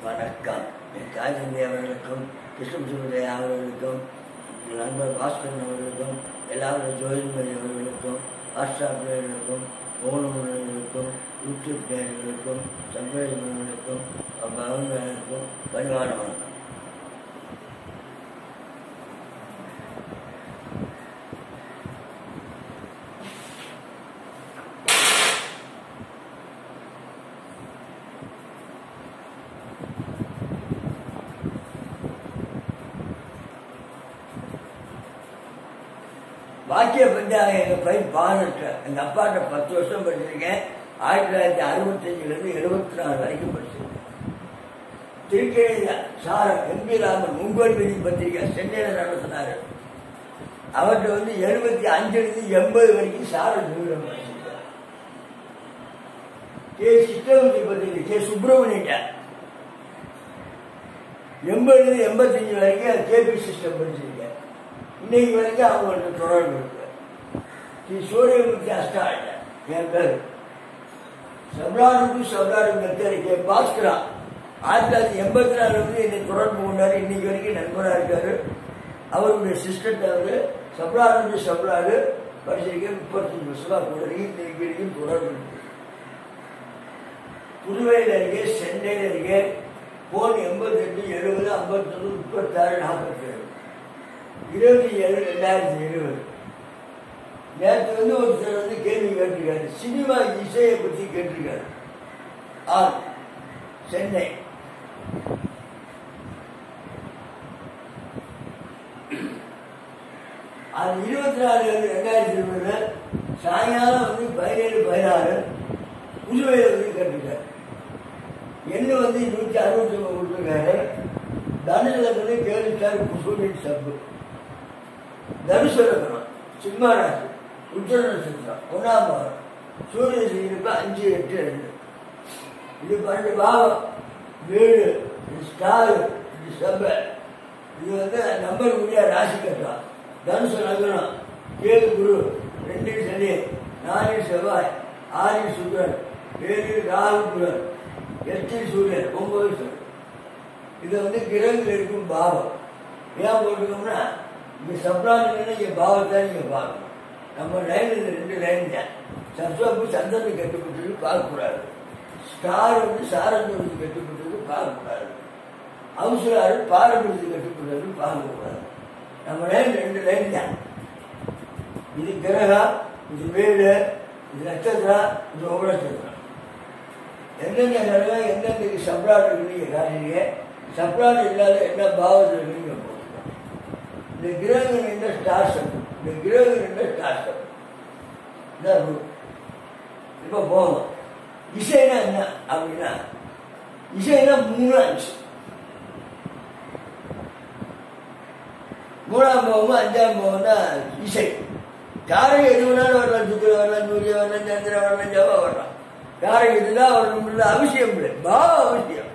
வணக்கம் என் காஜந்தி அவர்களுக்கும் கிருஷ்ணசுடைய அவர்களுக்கும் என் நண்பர் பாஸ்கரன் அவர்களுக்கும் எல்லாரும் ஜோதிமதி அவர்களுக்கும் வாட்ஸ்அப்களுக்கும் மோகனவர்களுக்கும் யூடியூப் நேயர்களுக்கும் சம்பேதர்களுக்கும் பவன்களுக்கும் பணிவான வணக்கம் வாக்கிய பஞ்சாங்க எங்கள் பையன் பாருட்டு எங்கள் அப்பாட்ட பத்து வருஷம் படிச்சிருக்கேன் ஆயிரத்தி தொள்ளாயிரத்தி அறுபத்தஞ்சிலேருந்து எழுபத்தி நாலு வரைக்கும் படிச்சிருக்கேன் திருக்கேணி சாரம் எம்பி ராமன் உங்கள் விதி பத்திரிகை சென்னையில் நடத்தினார் அவர்கிட்ட வந்து எழுபத்தி அஞ்சுலேருந்து எண்பது வரைக்கும் சாரம் நிமிடம் படிச்சிருக்கார் கே சித்தவதி பத்திரிகை கே சுப்பிரமணியன் எண்பதுலேருந்து எண்பத்தஞ்சு வரைக்கும் கேபி சிஸ்டம் படிச்சிருக்கேன் இன்னைக்கு வரைக்கும் அவங்களுக்கு தொடர்பு இருக்கு ஸ்ரீ சூரியமூர்த்தி அஷ்டாட்ட என் பேர் சம்ராடுக்கு சம்ராடு பேர் கே பாஸ்கரா ஆயிரத்தி தொள்ளாயிரத்தி எண்பத்தி நாலு வந்து என்னை தொடர்பு கொண்டாரு இன்னைக்கு வரைக்கும் நண்பராக இருக்காரு அவருடைய சிஸ்டத்தை அவரு சம்ராடு சம்ராடு படிச்சிருக்கேன் முப்பத்தஞ்சு வருஷமா கூட இருக்கு இன்னைக்கு வரைக்கும் தொடர்பு இருக்கு புதுவையில் இருக்கேன் சென்னையில் இருக்கேன் போன் எண்பத்தெட்டு எழுபது ஐம்பத்தொன்று முப்பத்தாறு நாற்பத்தி ஏழு இருபத்தி ஏழு ரெண்டாயிரத்தி இருபது நேற்று வந்து ஒருத்தர் வந்து கேள்வி கேட்டிருக்காரு சினிமா இசையை பற்றி கேட்டிருக்காரு ஆர் சென்னை அது இருபத்தி நாலு ஏழு ரெண்டாயிரத்தி இருபதுல சாயங்காலம் வந்து பதினேழு பதினாறு புதுவையில் வந்து கேட்டிருக்காரு என்ன வந்து நூற்றி அறுபத்தி ஒன்பது கொடுத்துருக்காரு தனுஷில் வந்து கேள்விச்சார் சூரியன் சப்பு தனுஷ லக்னம் சிம்மராசி உத்தர நட்சத்திரம் ஒன்றாம் பாவம் சூரிய சீருக்கு அஞ்சு எட்டு ரெண்டு இது பன்னெண்டு பாவம் வீடு இது ஸ்டார் இது சப இது வந்து நம்பர் முடியாத ராசி கட்டம் தனுஷ லக்னம் கேது குரு ரெண்டு சனி நாலு செவ்வாய் ஆறு சுக்கரன் ஏழு ராகு புலன் எட்டு சூரியன் ஒன்பது சூரியன் இது வந்து கிரகங்கள் இருக்கும் பாவம் ஏன் போட்டுக்கோம்னா இங்கே சப்ராஜ் இங்கே பாவத்தை நீங்கள் பார்க்கணும் நம்ம லைனில் ரெண்டு லைன் தான் சப்சாப்பு சந்திரனுக்கு கட்டுப்பட்டது பார்க்கக்கூடாது ஸ்டார் வந்து சாரந்தூருக்கு கட்டுப்பட்டது பார்க்கக்கூடாது அவசராறு பாரம்பரியத்துக்கு கட்டுப்பட்டது பார்க்கக்கூடாது நம்ம லைன் ரெண்டு லைன் தான் இது கிரகம் இது வீடு இது நட்சத்திரம் இது உபநட்சத்திரம் எந்தெந்த கிரகம் எந்தெந்த சப்ராட் இருக்கு நீங்கள் காட்டுறீங்க சப்ராட் இல்லாத என்ன பாவத்தில் இருக்குன்னு போட்டுக்கலாம் இந்த கிரகங்கள் என்ற ஸ்டார்ஷம் இந்த கிரகங்கள் என்ற ஸ்டார்ஷம் இதான் ரூல் இப்போ போகும் இசைனா என்ன அப்படின்னா இசைனா மூணு அஞ்சு மூணாம் போகமும் அஞ்சாம் போகம் தான் இசை காரம் எது வேணாலும் வரலாம் சுக்கர வரலாம் சூரிய வரலாம் சந்திரன் வரலாம் ஜவா வரலாம் காரம் இதுதான் வரணும் இல்லை அவசியம் இல்லை பாவ அவசியம்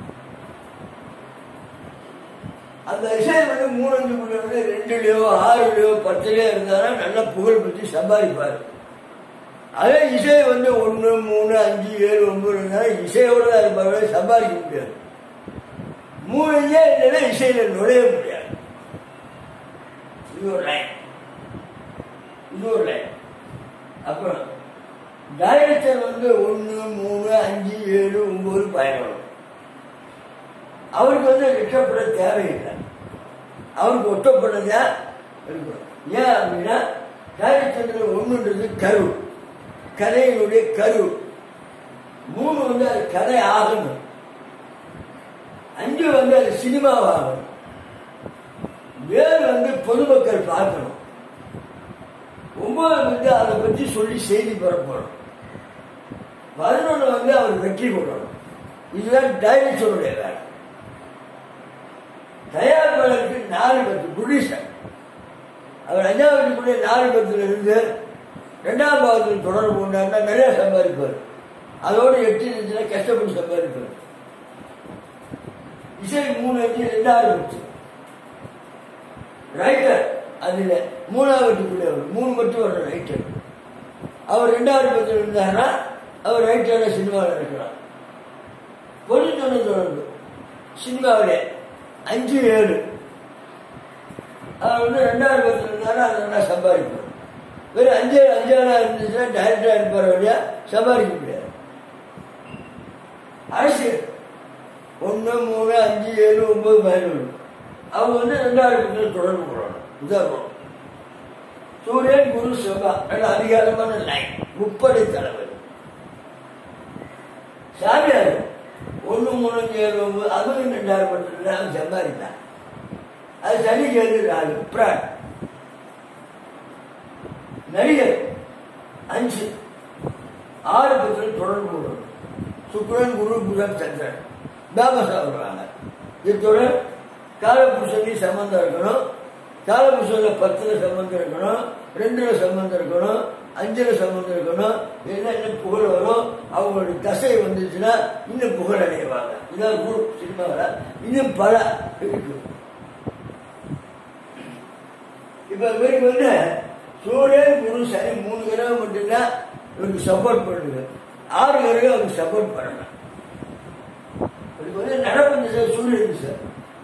அந்த இசை வந்து மூணு அஞ்சு புள்ளி வந்து ரெண்டுலையோ ஆறுலையோ பத்துலையோ இருந்தாலும் நல்ல புகழ் பற்றி சம்பாதிப்பார் அதே இசை வந்து ஒன்று மூணு அஞ்சு ஏழு ஒன்பது இருந்தாலும் இசையோட தான் இருப்பாங்க சம்பாதிக்க முடியாது மூணு அஞ்சே இல்லைன்னா இசையில் நுழைய முடியாது இது ஒரு லைன் இது ஒரு லைன் அப்புறம் டைரக்டர் வந்து ஒன்று மூணு அஞ்சு ஏழு ஒன்பது பயணம் அவருக்கு வந்து ரிட்டப்பட தேவையில்லை அவருக்கு ஒட்டப்பட்டதா இருக்கணும் ஏன் அப்படின்னா டைரக்டர் ஒன்றுன்றது கரு கதையினுடைய கரு மூணு வந்து அது கதை ஆகணும் அஞ்சு வந்து அது சினிமாவாகணும் ஏழு வந்து பொதுமக்கள் பார்க்கணும் ஒன்பது வந்து அதை பற்றி சொல்லி செய்தி பரப்பணும் பதினொன்று வந்து அவர் வெற்றி கொள்ளணும் இதுதான் டைரக்டருடைய வேலை தயாரிப்பாளருக்கு நாலு பத்து புடிஷன் அவர் அஞ்சாவது நாலு பத்துல இருந்து ரெண்டாம் பாவத்தில் தொடர்பு கொண்டாருன்னா நிறைய சம்பாதிப்பார் அதோடு எட்டு இருந்துச்சுன்னா கஷ்டப்பட்டு சம்பாதிப்பார் இசை மூணு அஞ்சு ரெண்டாவது பத்து ரைட்டர் அதில் மூணாவது கூடியவர் மூணு மட்டும் வர ரைட்டர் அவர் ரெண்டாவது பத்தில் இருந்தாருன்னா அவர் ரைட்டராக சினிமாவில் இருக்கிறார் பொது தொழில் தொடர்பு சினிமாவிலே அஞ்சு ஏழு அவர் வந்து ரெண்டாயிரம் பத்து இருந்தாலும் அதை நல்லா சம்பாதிப்பார் வெறும் அஞ்சு அஞ்சாயிரம் இருந்துச்சுன்னா டைரக்டராக இருப்பார் வழியா சம்பாதிக்க முடியாது அரசியல் ஒன்று மூணு அஞ்சு ஏழு ஒன்பது பதினொன்று அவங்க வந்து ரெண்டாயிரம் பத்தில் தொடர்பு கொள்ளணும் உதாரணம் சூரியன் குரு செவ்வாய் நல்ல அதிகாரமான லைன் முப்படை தலைவர் சாமியார் ஒன்று மூணு அஞ்சு ஏழு ஒன்பது அதுவும் ரெண்டாயிரம் பத்தில் அவன் சம்பாதித்தான் அது சனி கேது நாலு பிராட் நடிகர் அஞ்சு ஆறு பத்தில் தொடர்பு கொள்ளணும் சுக்கிரன் குரு புதன் சந்திரன் பேமஸாக வருவாங்க இத்துடன் காலபுருஷனி சம்பந்தம் இருக்கணும் காலபுருஷன்ல பத்துல சம்பந்தம் இருக்கணும் ரெண்டுல சம்பந்தம் இருக்கணும் அஞ்சுல சம்பந்தம் இருக்கணும் என்ன இன்னும் புகழ் வரும் அவங்களுடைய தசை வந்துச்சுன்னா இன்னும் புகழ் அடைவாங்க இதான் குரு சினிமாவில் இன்னும் பல இருக்கு இப்ப இவருக்கு வந்து சூரியன் குரு சனி மூணு கிரகம் மட்டும்தான் இவருக்கு சப்போர்ட் பண்ணுது ஆறு கிரகம் அவருக்கு சப்போர்ட் பண்ணணும் இவருக்கு வந்து நடப்பு சார் சூரியன் சார்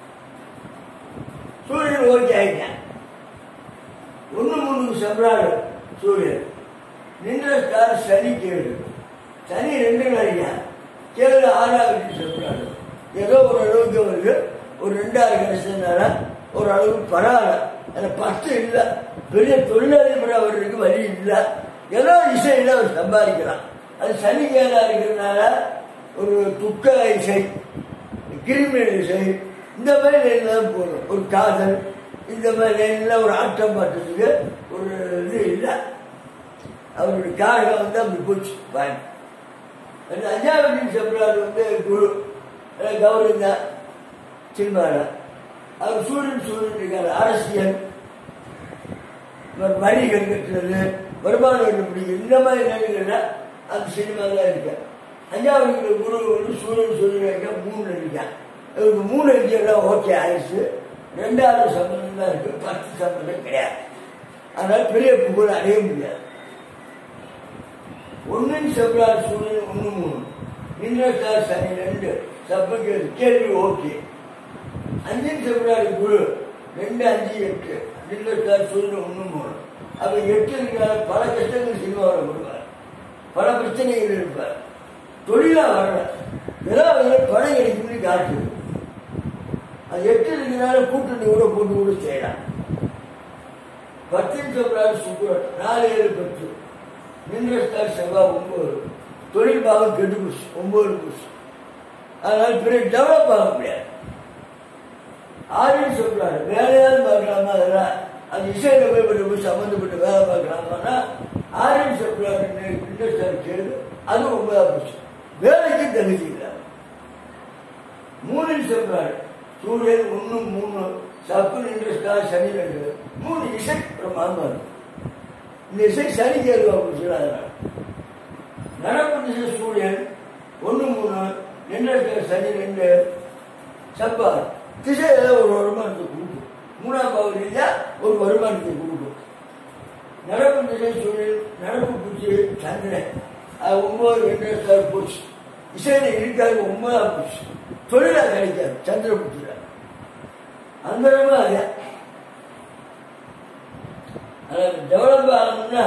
சூரியன் ஓகே ஆயிட்டேன் ஒன்று மூணு சம்பளாடு சூரியன் நின்ற ஸ்டார் சனி கேடு சனி ரெண்டு நாளையா கேடு ஆறாவது சம்பளாடு ஏதோ ஒரு அளவுக்கு அவருக்கு ஒரு ரெண்டாயிரம் கிடைச்சதுனால ஒரு அளவுக்கு பரவாயில்ல எனக்கு பத்து இல்லை பெரிய தொழிலாளி அவருக்கு வழி இல்லை ஏதோ இசையில் அவர் சம்பாதிக்கிறான் அது சனி கேடா இருக்கிறதுனால ஒரு துக்க இசை கிரிமினல் இசை இந்த மாதிரி லைன்ல தான் போகணும் ஒரு காதல் இந்த மாதிரி லைன்ல ஒரு ஆட்டம் பாட்டுறதுக்கு ஒரு இது இல்லை அவருடைய காரகம் வந்து அப்படி போச்சு பயன் அந்த அஞ்சாவது செப்ரால் வந்து குரு கௌரவம் தான் சினிமாவில் அவர் சூரியன் சூரியன் இருக்காரு அரசியல் வரிகள் கட்டுறது வருமானம் கண்டுபிடிக்கிறது இந்த மாதிரி நிலைகள்ல அந்த சினிமாவில் இருக்க அஞ்சாவது குரு வந்து சூரியன் சூரியன் மூணு இருக்கான் இவருக்கு மூணு எல்லாம் ஓகே ஆயிடுச்சு ரெண்டாவது சம்பந்தம் தான் இருக்கு பத்து சம்பந்தம் கிடையாது அதனால பெரிய புகழ் அடைய முடியாது ஒன்னின் செவ்வாய் சூரியன் ஒன்று மூணு நின்றத்தார் சனி ரெண்டு சப்பக்கு கேள்வி ஓகே அஞ்சின் செவ்வாய் குரு ரெண்டு அஞ்சு எட்டு நின்றத்தார் சூரியன் ஒன்று மூணு அப்ப எட்டு இருக்கிற பல கஷ்டங்கள் சினிமாவில் கொடுப்பார் பல பிரச்சனைகள் இருப்பார் தொழிலா வரல ஏதாவது பணம் கிடைக்கும்னு காட்டுது அது எட்டு இருக்கிறனால கூட்டணி கூட போட்டு கூட செய்யலாம் பத்தின் சொல்றாரு சுக்குரன் நாலு ஏழு பத்து நின்றஸ்டார் செவ்வாய் ஒன்பது தொழில் பாகம் கெட்டு புஷ் ஒன்பது புஷ் அதனால பிறகு டெவலப் ஆக முடியாது ஆறுன்னு சொல்றாரு வேலையாவது பார்க்கலாமா அதெல்லாம் அது இசையில போய் போய் சம்மந்தப்பட்ட வேலை பார்க்கலாமான்னா ஆறுன்னு சொல்றாரு இண்டஸ்டார் கேடு அது ஒன்பதாம் புஷ் வேலைக்கு தகுதி இல்லை மூணில் சொல்றாரு சூரியன் ஒன்று மூணு சப்பு நின்றஸ்டா சனி ரெண்டு மூணு இசை பிரமாதமா இருக்கு இந்த இசை சனி கேள்வி அப்படின்னு சொல்லாத நடப்பு திசை சூரியன் ஒன்று மூணு நின்றஸ்டா சனி ரெண்டு சப்பா திசை ஏதோ ஒரு வருமானத்தை கொடுக்கும் மூணாம் பாவம் ரீதியா ஒரு வருமானத்தை கொடுக்கும் நடப்பு திசை சூரியன் நடப்பு பூச்சி சந்திரன் அது ஒன்பது ரெண்டு ஸ்டார் போச்சு இசையில இருக்காது ஒன்பதாம் போச்சு தொழிலா கிடைக்காது சந்திரபுத்திர அந்த அது அதாவது டெவலப் ஆகணும்னா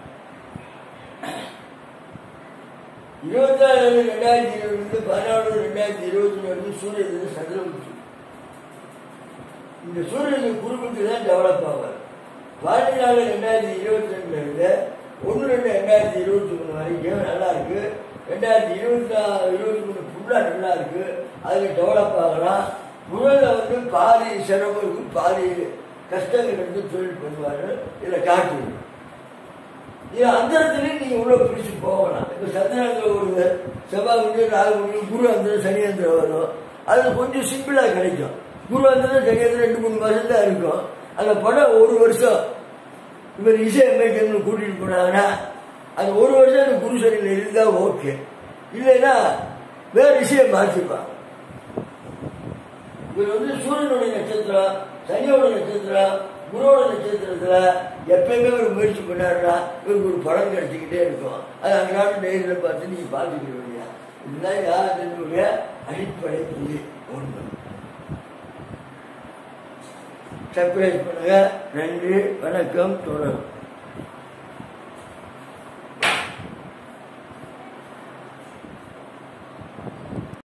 இருபத்தாறு ரெண்டாயிரத்தி இருபது பதினாலு ரெண்டாயிரத்தி இருபத்தி வரைக்கும் சூரியன் சந்திரபுத்தி இந்த சூரியனுக்கு குறுக்குத்து தான் டெவலப் ஆவார் பதினாலு ரெண்டாயிரத்தி இருபத்தி ரெண்டுல இருந்து ஒன்று ரெண்டு ரெண்டாயிரத்தி இருபத்தி மூணு வரைக்கும் நல்லா இருக்கு ரெண்டாயிரத்தி இருபத்தி இருபத்தி மூணு ஃபுல்லாக நல்லா இருக்கு அதில் டெவலப் ஆகலாம் முதல்ல வந்து பாதி சிரமம் இருக்கு பாதி கஷ்டங்கள் இருந்து தொழில் பண்ணுவாரு இதில் காட்டுது இது அந்த இடத்துலையும் நீங்கள் உள்ள பிடிச்சு போகலாம் இப்போ சந்திரத்தில் ஒரு செவ்வாய் வந்து ராகு வந்து குரு அந்த சனியந்திரம் வரும் அது கொஞ்சம் சிம்பிளாக கிடைக்கும் குரு அந்த சனியந்திரம் ரெண்டு மூணு மாதம் தான் இருக்கும் அந்த படம் ஒரு வருஷம் இவர் இசை அமைக்கணும்னு கூட்டிட்டு போனாங்கன்னா அது ஒரு வருஷம் அந்த குரு சனியில் இருந்தால் ஓகே இல்லைன்னா வேற இசையை மாற்றிப்பான் இவர் வந்து சூரியனுடைய நட்சத்திரம் சனியோட நட்சத்திரம் குருவோட நட்சத்திரத்துல எப்பயுமே ஒரு முயற்சி பண்ணாருன்னா இவருக்கு ஒரு பலன் கிடைச்சிக்கிட்டே இருக்கும் அது அன்றாட நேரில் பார்த்து நீங்க பார்த்துக்கிற வேண்டியா இதுதான் யாருடைய அடிப்படை புள்ளி ஒன்று சர்ப்ரைஸ் பண்ணுங்க நன்றி வணக்கம் தொடரும்